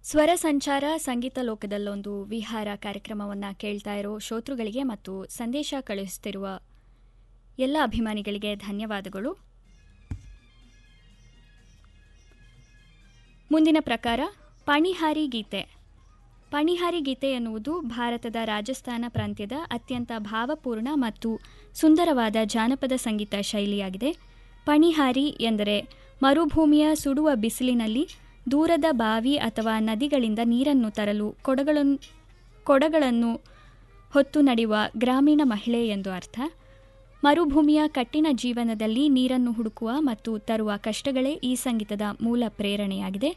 ಸ್ವರ ಸಂಚಾರ ಸಂಗೀತ ಲೋಕದಲ್ಲೊಂದು ವಿಹಾರ ಕಾರ್ಯಕ್ರಮವನ್ನು ಕೇಳ್ತಾ ಇರೋ ಶ್ರೋತೃಗಳಿಗೆ ಮತ್ತು ಸಂದೇಶ ಕಳುಹಿಸುತ್ತಿರುವ ಎಲ್ಲ ಅಭಿಮಾನಿಗಳಿಗೆ ಧನ್ಯವಾದಗಳು ಮುಂದಿನ ಪ್ರಕಾರ ಪಣಿಹಾರಿ ಗೀತೆ ಪಣಿಹಾರಿ ಗೀತೆ ಎನ್ನುವುದು ಭಾರತದ ರಾಜಸ್ಥಾನ ಪ್ರಾಂತ್ಯದ ಅತ್ಯಂತ ಭಾವಪೂರ್ಣ ಮತ್ತು ಸುಂದರವಾದ ಜಾನಪದ ಸಂಗೀತ ಶೈಲಿಯಾಗಿದೆ ಪಣಿಹಾರಿ ಎಂದರೆ ಮರುಭೂಮಿಯ ಸುಡುವ ಬಿಸಿಲಿನಲ್ಲಿ ದೂರದ ಬಾವಿ ಅಥವಾ ನದಿಗಳಿಂದ ನೀರನ್ನು ತರಲು ಕೊಡಗಳನ್ನು ಕೊಡಗಳನ್ನು ಹೊತ್ತು ನಡೆಯುವ ಗ್ರಾಮೀಣ ಮಹಿಳೆ ಎಂದು ಅರ್ಥ ಮರುಭೂಮಿಯ ಕಠಿಣ ಜೀವನದಲ್ಲಿ ನೀರನ್ನು ಹುಡುಕುವ ಮತ್ತು ತರುವ ಕಷ್ಟಗಳೇ ಈ ಸಂಗೀತದ ಮೂಲ ಪ್ರೇರಣೆಯಾಗಿದೆ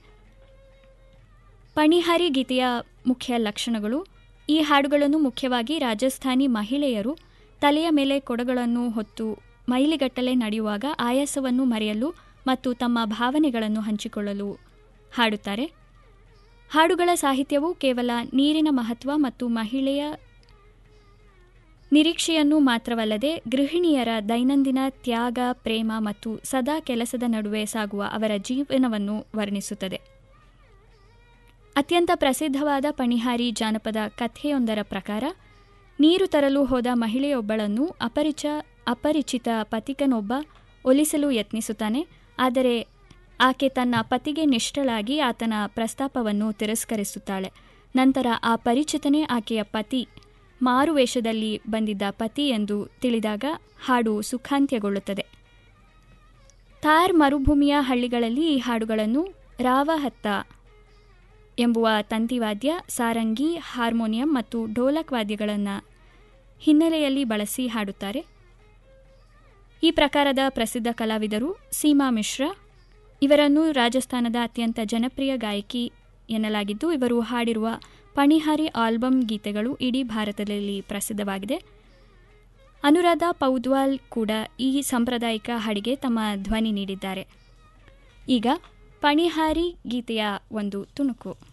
ಪಣಿಹಾರಿ ಗೀತೆಯ ಮುಖ್ಯ ಲಕ್ಷಣಗಳು ಈ ಹಾಡುಗಳನ್ನು ಮುಖ್ಯವಾಗಿ ರಾಜಸ್ಥಾನಿ ಮಹಿಳೆಯರು ತಲೆಯ ಮೇಲೆ ಕೊಡಗಳನ್ನು ಹೊತ್ತು ಮೈಲಿಗಟ್ಟಲೆ ನಡೆಯುವಾಗ ಆಯಾಸವನ್ನು ಮರೆಯಲು ಮತ್ತು ತಮ್ಮ ಭಾವನೆಗಳನ್ನು ಹಂಚಿಕೊಳ್ಳಲು ಹಾಡುತ್ತಾರೆ ಹಾಡುಗಳ ಸಾಹಿತ್ಯವು ಕೇವಲ ನೀರಿನ ಮಹತ್ವ ಮತ್ತು ಮಹಿಳೆಯ ನಿರೀಕ್ಷೆಯನ್ನು ಮಾತ್ರವಲ್ಲದೆ ಗೃಹಿಣಿಯರ ದೈನಂದಿನ ತ್ಯಾಗ ಪ್ರೇಮ ಮತ್ತು ಸದಾ ಕೆಲಸದ ನಡುವೆ ಸಾಗುವ ಅವರ ಜೀವನವನ್ನು ವರ್ಣಿಸುತ್ತದೆ ಅತ್ಯಂತ ಪ್ರಸಿದ್ಧವಾದ ಪಣಿಹಾರಿ ಜಾನಪದ ಕಥೆಯೊಂದರ ಪ್ರಕಾರ ನೀರು ತರಲು ಹೋದ ಮಹಿಳೆಯೊಬ್ಬಳನ್ನು ಅಪರಿಚ ಅಪರಿಚಿತ ಪತಿಕನೊಬ್ಬ ಒಲಿಸಲು ಯತ್ನಿಸುತ್ತಾನೆ ಆದರೆ ಆಕೆ ತನ್ನ ಪತಿಗೆ ನಿಷ್ಠಳಾಗಿ ಆತನ ಪ್ರಸ್ತಾಪವನ್ನು ತಿರಸ್ಕರಿಸುತ್ತಾಳೆ ನಂತರ ಆ ಪರಿಚಿತನೇ ಆಕೆಯ ಪತಿ ಮಾರುವೇಷದಲ್ಲಿ ಬಂದಿದ್ದ ಪತಿ ಎಂದು ತಿಳಿದಾಗ ಹಾಡು ಸುಖಾಂತ್ಯಗೊಳ್ಳುತ್ತದೆ ತಾರ್ ಮರುಭೂಮಿಯ ಹಳ್ಳಿಗಳಲ್ಲಿ ಈ ಹಾಡುಗಳನ್ನು ರಾವಹತ್ತ ಎಂಬುವ ತಂತಿವಾದ್ಯ ಸಾರಂಗಿ ಹಾರ್ಮೋನಿಯಂ ಮತ್ತು ಢೋಲಕ್ ವಾದ್ಯಗಳನ್ನು ಹಿನ್ನೆಲೆಯಲ್ಲಿ ಬಳಸಿ ಹಾಡುತ್ತಾರೆ ಈ ಪ್ರಕಾರದ ಪ್ರಸಿದ್ಧ ಕಲಾವಿದರು ಸೀಮಾ ಮಿಶ್ರಾ ಇವರನ್ನು ರಾಜಸ್ಥಾನದ ಅತ್ಯಂತ ಜನಪ್ರಿಯ ಗಾಯಕಿ ಎನ್ನಲಾಗಿದ್ದು ಇವರು ಹಾಡಿರುವ ಪಣಿಹಾರಿ ಆಲ್ಬಮ್ ಗೀತೆಗಳು ಇಡೀ ಭಾರತದಲ್ಲಿ ಪ್ರಸಿದ್ಧವಾಗಿದೆ ಅನುರಾಧ ಪೌದ್ವಾಲ್ ಕೂಡ ಈ ಸಾಂಪ್ರದಾಯಿಕ ಹಾಡಿಗೆ ತಮ್ಮ ಧ್ವನಿ ನೀಡಿದ್ದಾರೆ ಈಗ ಪಣಿಹಾರಿ ಗೀತೆಯ ಒಂದು ತುಣುಕು